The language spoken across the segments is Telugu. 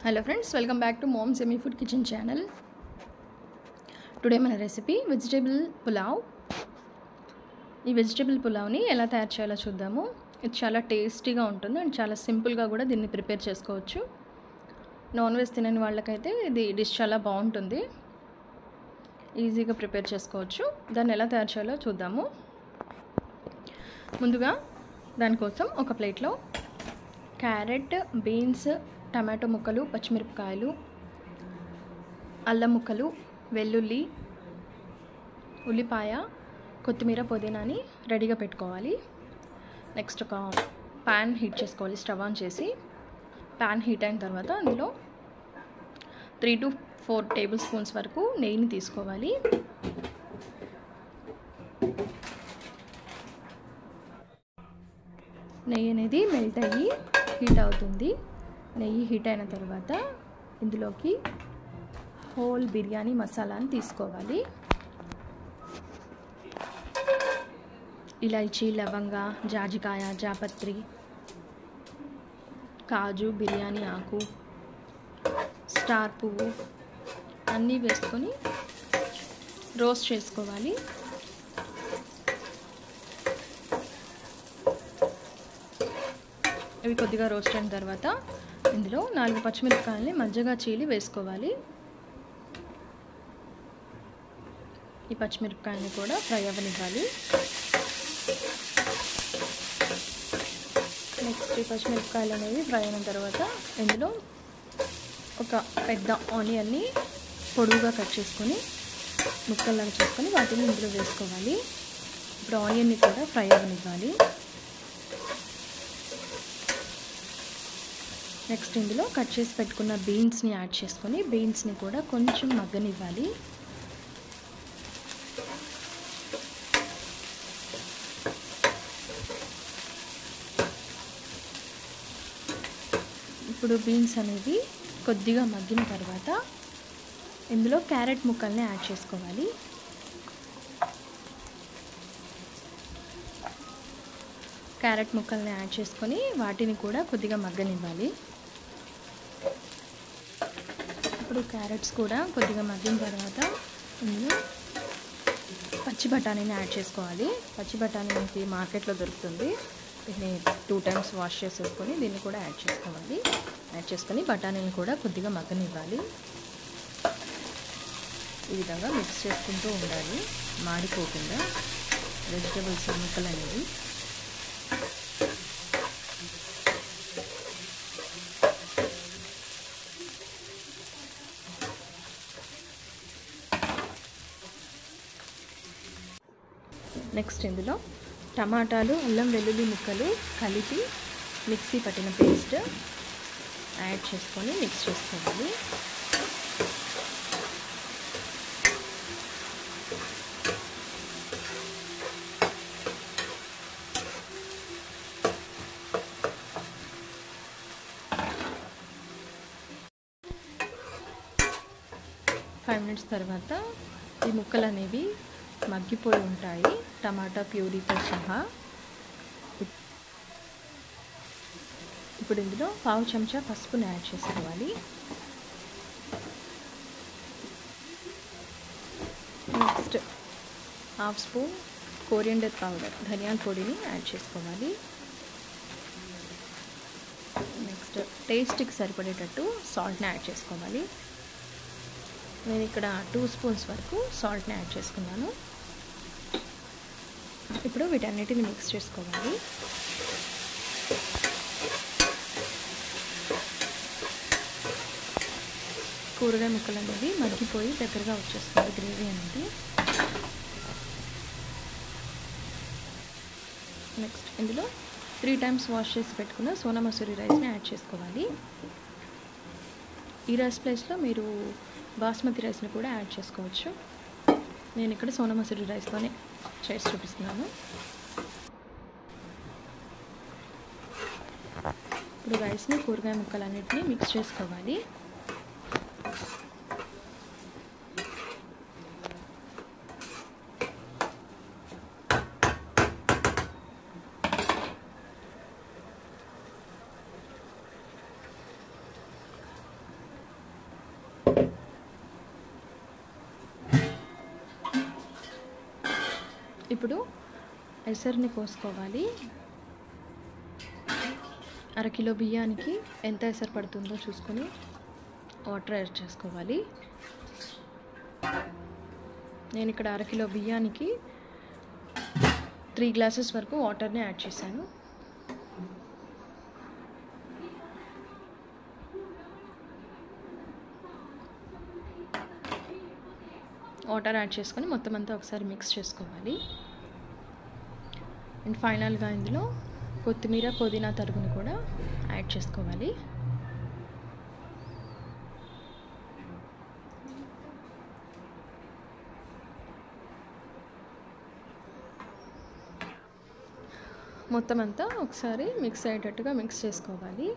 hello friends welcome back to mom semi food kitchen channel today మన రెసిపీ వెజిటేబుల్ పులావ్ ఈ వెజిటేబుల్ పులావ్ని ఎలా తయారు చేయాలో చూద్దాము ఇది చాలా టేస్టీగా ఉంటుంది అండ్ చాలా సింపుల్గా కూడా దీన్ని ప్రిపేర్ చేసుకోవచ్చు నాన్ వెజ్ తినని వాళ్ళకైతే ఇది డిష్ చాలా బాగుంటుంది ఈజీగా ప్రిపేర్ చేసుకోవచ్చు దాన్ని ఎలా తయారు చేయాలో చూద్దాము ముందుగా దానికోసం ఒక ప్లేట్లో క్యారెట్ బీన్స్ టమాటో ముక్కలు పచ్చిమిరపకాయలు అల్లం ముక్కలు వెల్లుల్లి ఉల్లిపాయ కొత్తిమీర పుదీనాని రెడీగా పెట్టుకోవాలి నెక్స్ట్ ఒక ప్యాన్ హీట్ చేసుకోవాలి స్టవ్ ఆన్ చేసి ప్యాన్ హీట్ అయిన తర్వాత అందులో three to four tablespoons వరకు నెయ్యిని తీసుకోవాలి నెయ్యి అనేది మెల్ట్ అయ్యి హీట్ అవుతుంది నెయ్యి హీట్ అయిన తర్వాత ఇందులోకి హోల్ బిర్యానీ మసాలాని తీసుకోవాలి ఇలైచీ లవంగ జాజికాయ జాపత్రి కాజు బిర్యానీ ఆకు స్టార్ పువ్వు అన్నీ వేసుకొని రోస్ట్ చేసుకోవాలి ఇవి కొద్దిగా రోస్ట్ అయిన తర్వాత ఇందులో నాలుగు పచ్చిమిరపకాయలని మజ్జగా చీలి వేసుకోవాలి ఈ పచ్చిమిరపకాయని కూడా ఫ్రై అవ్వనివ్వాలి నెక్స్ట్ ఈ పచ్చిమిరపకాయలు అనేవి ఫ్రై అయిన తర్వాత ఇందులో ఒక పెద్ద ఆనియన్ని పొడుగుగా కట్ చేసుకొని ముక్కల్లాగా చేసుకొని వాటిని ఇందులో వేసుకోవాలి ఇప్పుడు ఆనియన్ని కూడా ఫ్రై అవ్వనివ్వాలి నెక్స్ట్ ఇందులో కట్ చేసి పెట్టుకున్న బీన్స్ని యాడ్ చేసుకొని బీన్స్ని కూడా కొంచెం మగ్గనివ్వాలి ఇప్పుడు బీన్స్ అనేవి కొద్దిగా మగ్గిన తర్వాత ఇందులో క్యారెట్ ముక్కల్ని యాడ్ చేసుకోవాలి క్యారెట్ ముక్కల్ని యాడ్ చేసుకొని వాటిని కూడా కొద్దిగా మగ్గనివ్వాలి ఇప్పుడు క్యారెట్స్ కూడా కొద్దిగా మగ్గిన తర్వాత ఇందులో పచ్చి బఠానీని యాడ్ చేసుకోవాలి పచ్చి బఠానీ మనకి మార్కెట్లో దొరుకుతుంది దీన్ని టూ టైమ్స్ వాష్ చేసేసుకొని దీన్ని కూడా యాడ్ చేసుకోవాలి యాడ్ చేసుకొని బఠానీని కూడా కొద్దిగా మగ్గనివ్వాలి ఈ విధంగా మిక్స్ చేసుకుంటూ ఉండాలి మాడిపోకుండా వెజిటేబుల్స్ ముక్కలు అనేవి నెక్స్ట్ ఇందులో టమాటాలు అల్లం వెల్లుల్లి ముక్కలు కలిపి మిక్సీ పట్టిన పేస్ట్ యాడ్ చేసుకొని మిక్స్ చేసుకోవాలి ఫైవ్ మినిట్స్ తర్వాత ఈ ముక్కలు అనేవి మగ్గిపోయి ఉంటాయి టమాటా ప్యూరీతో సహా ఇప్పుడు ఇందులో పావు చెంచా పసుపుని యాడ్ చేసుకోవాలి next half spoon coriander powder ధనియాల పొడిని యాడ్ చేసుకోవాలి నెక్స్ట్ టేస్ట్కి సరిపడేటట్టు సాల్ట్ని యాడ్ చేసుకోవాలి నేను ఇక్కడ టూ స్పూన్స్ వరకు సాల్ట్ని యాడ్ చేసుకున్నాను ఇప్పుడు వీటన్నిటిని మిక్స్ చేసుకోవాలి కూరగాయ ముక్కలు అనేది మగ్గిపోయి దగ్గరగా వచ్చేస్తుంది గ్రేవీ అనేది నెక్స్ట్ ఇందులో త్రీ టైమ్స్ వాష్ చేసి పెట్టుకున్న సోనా మసూరి రైస్ని యాడ్ చేసుకోవాలి ఈ రైస్ ప్లేస్లో మీరు బాస్మతి రైస్ని కూడా యాడ్ చేసుకోవచ్చు నేను ఇక్కడ సోనా మసూరి రైస్తోనే చేసి చూపిస్తున్నాను ఇప్పుడు రైస్ని కూరగాయ ముక్కలన్నిటిని మిక్స్ చేసుకోవాలి ఇప్పుడు ఎసరుని పోసుకోవాలి అరకిలో బియ్యానికి ఎంత ఎసరు పడుతుందో చూసుకొని వాటర్ యాడ్ చేసుకోవాలి నేను ఇక్కడ అరకిలో బియ్యానికి త్రీ గ్లాసెస్ వరకు వాటర్ని యాడ్ చేశాను వాటర్ యాడ్ చేసుకొని మొత్తం అంతా ఒకసారి మిక్స్ చేసుకోవాలి అండ్ ఫైనల్గా ఇందులో కొత్తిమీర పుదీనా తరుగుని కూడా యాడ్ చేసుకోవాలి మొత్తం అంతా ఒకసారి మిక్స్ అయ్యేటట్టుగా మిక్స్ చేసుకోవాలి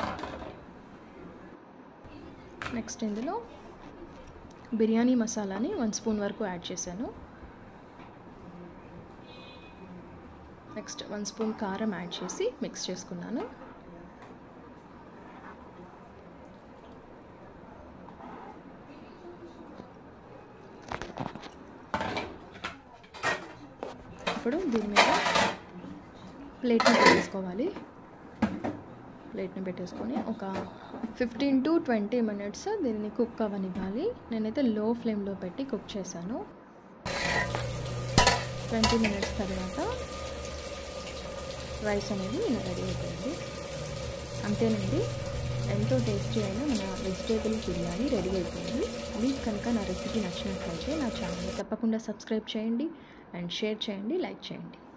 నెక్స్ట్ ఇందులో బిర్యానీ మసాలాని వన్ స్పూన్ వరకు యాడ్ చేశాను నెక్స్ట్ వన్ స్పూన్ కారం యాడ్ చేసి మిక్స్ చేసుకున్నాను ఇప్పుడు దీని మీద ప్లేట్ని పెట్టేసుకోవాలి ప్లేట్ని పెట్టేసుకొని ఒక ఫిఫ్టీన్ టు ట్వంటీ మినిట్స్ దీన్ని కుక్ అవ్వనివ్వాలి నేనైతే లో ఫ్లేమ్లో పెట్టి కుక్ చేశాను ట్వంటీ మినిట్స్ తర్వాత రైస్ అనేది ఇలా రెడీ అయిపోయింది అంతేనండి ఎంతో టేస్టీ అయిన మన వెజిటేబుల్ బిర్యానీ రెడీ అయిపోయింది మీకు కనుక నా రెసిపీ నచ్చినట్లయితే నా ఛానల్ని తప్పకుండా సబ్స్క్రైబ్ చేయండి అండ్ షేర్ చేయండి లైక్ చేయండి